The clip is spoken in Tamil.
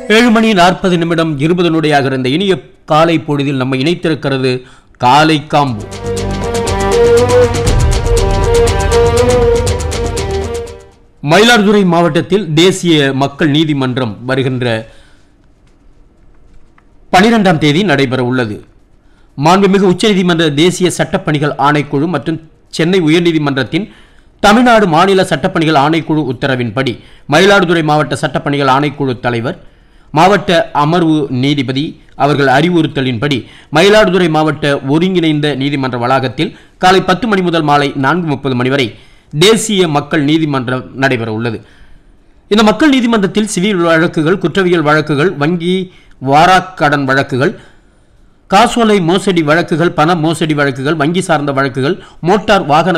ஏழு மணி நாற்பது நிமிடம் இருபது நொடியாகிற இந்த இனிய காலை பொழுதில் நம்ம இணைத்திருக்கிறது காலை காம்பு மயிலாடுதுறை மாவட்டத்தில் தேசிய மக்கள் நீதிமன்றம் வருகின்ற பனிரெண்டாம் தேதி நடைபெற உள்ளது மாண்புமிகு உச்சநீதிமன்ற தேசிய சட்டப்பணிகள் ஆணைக்குழு மற்றும் சென்னை உயர்நீதிமன்றத்தின் தமிழ்நாடு மாநில சட்டப்பணிகள் ஆணைக்குழு உத்தரவின்படி மயிலாடுதுறை மாவட்ட சட்டப்பணிகள் ஆணைக்குழு தலைவர் மாவட்ட அமர்வு நீதிபதி அவர்கள் அறிவுறுத்தலின்படி மயிலாடுதுறை மாவட்ட ஒருங்கிணைந்த நீதிமன்ற வளாகத்தில் காலை பத்து மணி முதல் மாலை நான்கு முப்பது மணி வரை தேசிய மக்கள் நீதிமன்றம் நடைபெற உள்ளது இந்த மக்கள் நீதிமன்றத்தில் சிவில் வழக்குகள் குற்றவியல் வழக்குகள் வங்கி வாராக்கடன் வழக்குகள் காசோலை மோசடி வழக்குகள் பண மோசடி வழக்குகள் வங்கி சார்ந்த வழக்குகள் மோட்டார் வாகன